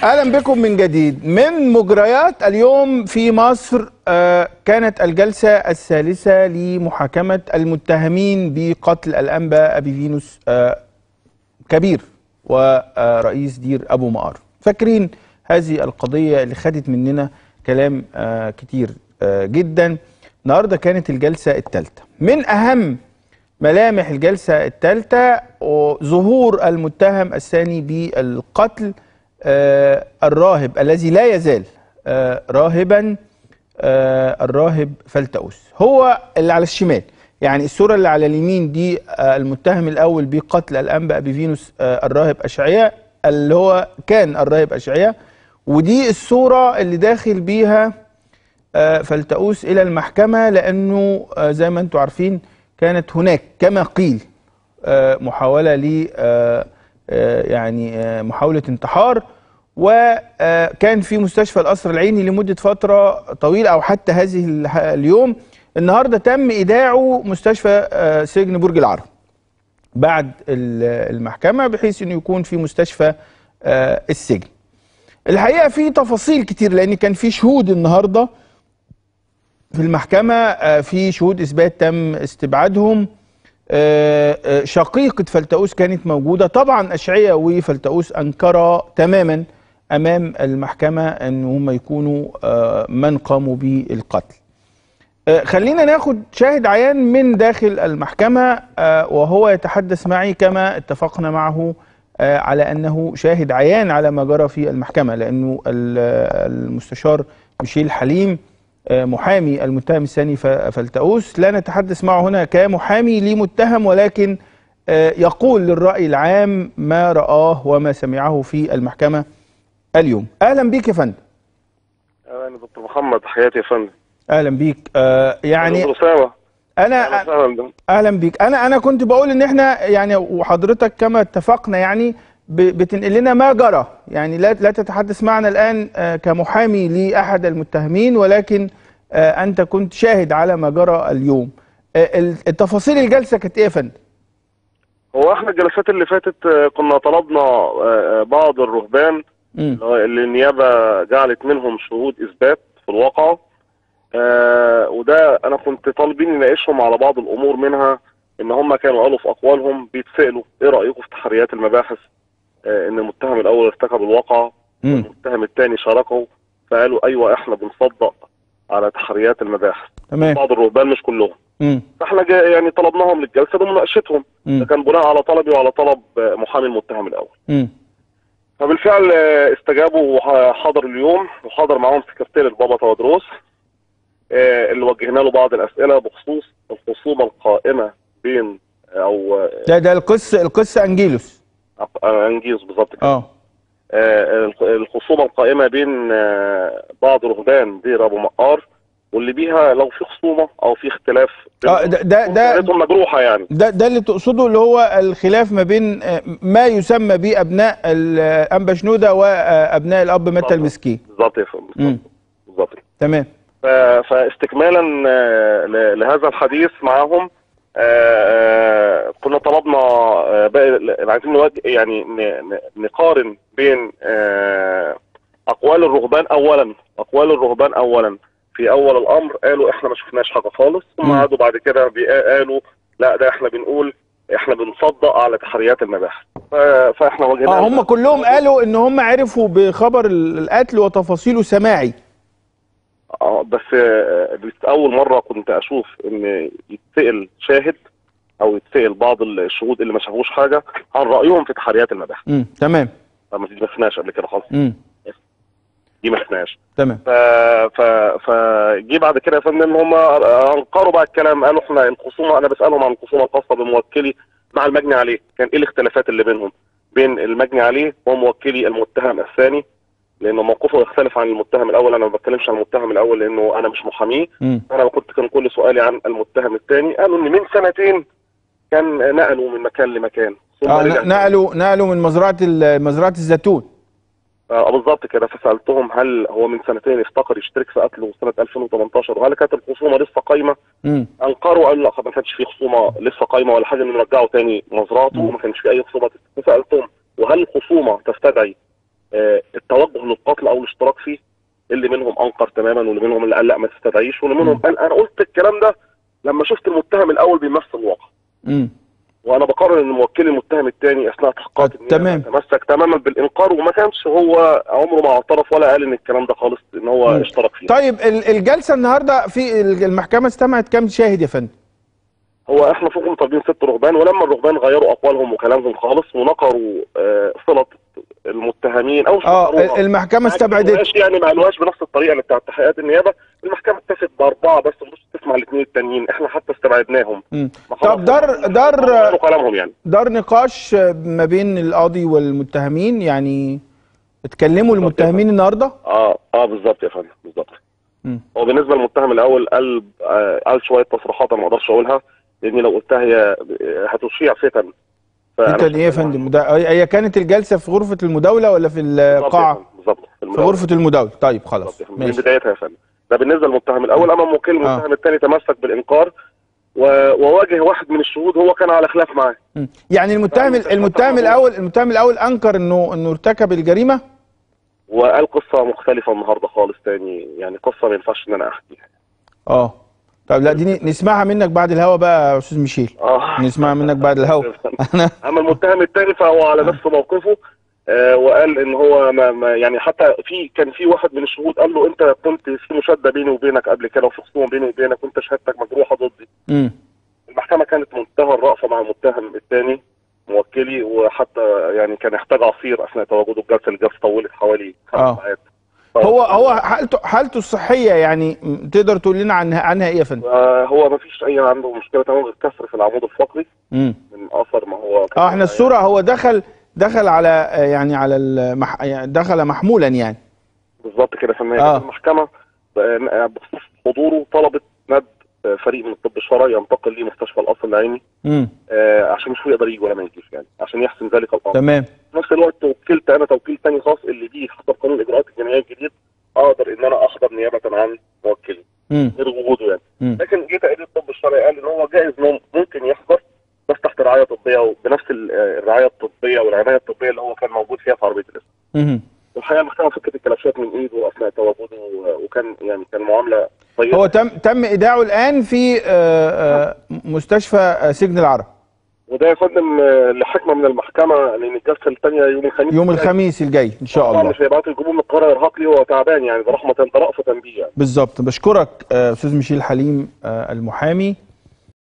اهلا بكم من جديد من مجريات اليوم في مصر آه، كانت الجلسه الثالثه لمحاكمه المتهمين بقتل الانبا ابي فينوس آه، كبير ورئيس دير ابو مقار فاكرين هذه القضيه اللي خدت مننا كلام آه، كتير آه، جدا النهارده كانت الجلسه الثالثه من اهم ملامح الجلسه الثالثه ظهور المتهم الثاني بالقتل آه، الراهب الذي لا يزال آه، راهبا آه، الراهب فلتأوس هو اللي على الشمال يعني الصورة اللي على اليمين دي آه، المتهم الأول بقتل الأنبا أبي فينوس آه، الراهب أشعياء اللي هو كان الراهب أشعياء ودي الصورة اللي داخل بيها آه، فلتأوس إلى المحكمة لأنه آه، زي ما أنتم عارفين كانت هناك كما قيل آه، محاولة ل آه، آه، يعني آه، محاولة انتحار وكان في مستشفى القصر العيني لمدة فترة طويلة أو حتى هذه الح- اليوم النهاردة تم إيداعه مستشفى آه، سجن برج العرب بعد ال- المحكمة بحيث أنه يكون في مستشفى آه، السجن الحقيقة في تفاصيل كتير لأن كان في شهود النهاردة في المحكمة آه، في شهود إثبات تم استبعادهم آه، آه، شقيقة فلتأوس كانت موجودة طبعا أشعية وفلتأوس أنكرا تماما أمام المحكمة أن هم يكونوا آه، من قاموا بالقتل آه، خلينا ناخد شاهد عيان من داخل المحكمة آه، وهو يتحدث معي كما اتفقنا معه آه، على أنه شاهد عيان على ما جرى في المحكمة لأنه ال- المستشار ميشيل حليم آه، محامي المتهم الثاني ف- فلتأوس لا نتحدث معه هنا كمحامي لمتهم ولكن آه، يقول للرأي العام ما رآه وما سمعه في المحكمة اليوم أهلا بيك يا فندم انا دكتور محمد حياتي يا فندم أهلا بيك آه، يعني دكتور اسامه أنا اهلا وسهلا اهلا بيك انا انا كنت بقول ان احنا يعني وحضرتك كما اتفقنا يعني ب- بتنقل لنا ما جرى يعني لا لا تتحدث معنا الان آه، كمحامي لاحد المتهمين ولكن آه، انت كنت شاهد على ما جرى اليوم آه، ال- التفاصيل الجلسه كانت ايه يا فندم هو احنا الجلسات اللي فاتت آه، كنا طلبنا آه، آه، بعض الرهبان مم. اللي النيابه جعلت منهم شهود اثبات في الواقع آه، وده انا كنت طالبين نناقشهم على بعض الامور منها ان هم كانوا قالوا في اقوالهم بيتسالوا ايه رايكم في تحريات المباحث آه، ان المتهم الاول ارتكب الواقع مم. والمتهم الثاني شاركه فقالوا ايوه احنا بنصدق على تحريات المباحث تمام بعض الرهبان مش كلهم مم. فاحنا جا يعني طلبناهم للجلسه بمناقشتهم ده مم. كان بناء على طلبي وعلى طلب آه، محامي المتهم الاول مم. فبالفعل آه، استجابوا وحضر اليوم وحضر معاهم سكرتير البابا تودروس آه، اللي وجهنا له بعض الاسئله بخصوص الخصومه القائمه بين او آه، ده ده القس القس انجيلوس آه، انجيز بالظبط كده اه آه، الخ- الخصومه القائمه بين آه، بعض رهبان دير ابو مقار واللي بيها لو في خصومه او في اختلاف اه ده ده ده, بينهم مجروحه يعني ده ده اللي تقصده اللي هو الخلاف ما بين آه، ما يسمى بابناء الانبا شنوده وابناء الاب متى بالظبط. المسكين بالظبط يا فندم مم. بالظبط كده. تمام ف- فاستكمالا آه، ل- لهذا الحديث معهم آه، آه، كنا طلبنا آه، باقي ل- عايزين نوجه يعني ن- ن- نقارن بين آه، اقوال الرهبان اولا اقوال الرهبان اولا في اول الامر قالوا احنا ما شفناش حاجه خالص ثم مم. قعدوا بعد كده بي- قالوا لا ده احنا بنقول احنا بنصدق على تحريات المباحث ف- فاحنا وجهنا اه هم كلهم قالوا ان هم عرفوا بخبر ال- القتل وتفاصيله سماعي اه بس آه، بس اول مره كنت اشوف ان يتسال شاهد او يتسال بعض الشهود اللي ما شافوش حاجه عن رايهم في تحريات المباحث امم تمام فما دي ما شفناش قبل كده خالص امم دي ما شفناش تمام ف ف فجي بعد كده يا فندم هم انكروا بقى الكلام قالوا احنا الخصومه انا بسالهم عن الخصومه الخاصه بموكلي مع المجني عليه كان ايه الاختلافات اللي بينهم بين المجني عليه وموكلي المتهم الثاني لان موقفه يختلف عن المتهم الاول انا ما بتكلمش عن المتهم الاول لانه انا مش محاميه امم انا كنت كان كل سؤالي عن المتهم الثاني قالوا ان من سنتين كان نقلوا من مكان لمكان ثم اه رجع ن- نقلوا نقلوا من مزرعه ال- مزرعه الزيتون اه بالظبط كده فسالتهم هل هو من سنتين افتكر يشترك في قتله سنه 2018 وهل كانت الخصومه لسه قايمه؟ امم انكروا قالوا لا ما كانش في خصومه لسه قايمه ولا حاجه نرجعه تاني مزرعته مم. وما كانش في اي خصومه فسالتهم وهل الخصومه تستدعي آه، التوجه للقتل او الاشتراك فيه اللي منهم انكر تماما واللي منهم اللي قال لا ما تستدعيش واللي منهم مم. قال انا قلت الكلام ده لما شفت المتهم الاول بيمثل الواقع امم وانا بقرر ان موكلي المتهم الثاني اثناء تحقيقات آه، النيابة تمام. تمسك تماما بالانكار وما كانش هو عمره ما اعترف ولا قال ان الكلام ده خالص ان هو مم. اشترك فيه طيب ال- الجلسه النهارده في ال- المحكمه استمعت كام شاهد يا فندم هو احنا فوقهم طالبين ست رهبان ولما الرهبان غيروا اقوالهم وكلامهم خالص ونقروا آه، صله المتهمين او مش اه نقروها. ال- المحكمه ما استبعدت قالوهاش يعني ما قالوهاش بنفس الطريقه اللي بتاعت تحقيقات النيابه المحكمه اتفقت باربعه بس مش تسمع الاثنين التانيين احنا حتى استبعدناهم مم. ما خلاص طب دار هم دار غيروا كلامهم يعني دار نقاش ما بين القاضي والمتهمين يعني اتكلموا المتهمين النهارده اه اه بالظبط يا فندم بالظبط مم. هو بالنسبه للمتهم الاول قال آه قال شويه تصريحات انا ما اقدرش اقولها لاني لو قلتها هي هتشيع فتن فأنا انت ايه يا فندم ده هي كانت الجلسه في غرفه المداوله ولا في بالظبط يا القاعه فندم، بالظبط في في المداولة. غرفه المداوله طيب بالظبط خلاص يا فندم. من ماشي بدايتها يا فندم ده بالنسبه للمتهم الاول اما موكل المتهم آه. الثاني تمسك بالانكار و- وواجه واحد من الشهود هو كان على خلاف معاه مم. يعني المتهم يعني المتهم مش الاول المتهم الاول انكر انه انه ارتكب الجريمه وقال قصه مختلفه النهارده خالص تاني يعني قصه ما ينفعش ان انا احكيها اه طب لا دي ن- نسمعها منك بعد الهوا بقى يا استاذ ميشيل اه نسمعها منك بعد الهوا انا اما المتهم الثاني فهو على نفس موقفه آه وقال ان هو ما ما يعني حتى في كان في واحد من الشهود قال له انت كنت في مشاده بيني وبينك قبل كده وفي خصومه بيني وبينك وانت شهادتك مجروحه ضدي امم المحكمه كانت منتهى الرأفه مع المتهم الثاني موكلي وحتى يعني كان يحتاج عصير اثناء تواجده الجلسه الجلسه طولت حوالي آه. خمس ساعات هو هو حالته حالته الصحيه يعني م- تقدر تقول لنا عنها عنها ايه يا فندم آه هو ما فيش اي عنده مشكله تمام غير كسر في العمود الفقري امم من اثر ما هو اه احنا الصوره هو دخل دخل على آه، يعني على المح... يعني دخل محمولا يعني بالظبط كده فما آه. آه. المحكمه آه، بخصوص حضوره طلبت ند آه، فريق من الطب الشرعي ينتقل ليه مستشفى القصر العيني امم آه، عشان يشوف يقدر يجي ولا ما يجيش يعني عشان يحسم ذلك الامر تمام في نفس الوقت توكلت انا توكيل تاني خاص اللي بيه حسب قانون الاجراءات الجنائيه الجديد اقدر ان انا احضر نيابه عن موكلي امم غير وجوده يعني امم لكن جه تقرير الطب الشرعي قال ان هو جائز انه ممكن يحضر بس تحت رعايه طبيه وبنفس ال- آه، الرعايه الطبيه والعنايه الطبيه اللي هو كان موجود فيها في عربيه الاسم امم والحقيقه المحكمه فكت الكلاشات من ايده اثناء تواجده و- وكان يعني كان معامله طيبه هو تم تم ايداعه الان في آه، آه، مستشفى آه، سجن العرب وده يا فندم آه، لحكمه من المحكمه لان الجلسه الثانيه يوم الخميس يوم الخميس الجاي ان شاء طبعا الله مش هيبعتوا يجيبوه من القاهره ارهاق ليه هو تعبان يعني ده رحمه ده رأفه بيه يعني بالظبط بشكرك آه، استاذ ميشيل حليم آه، المحامي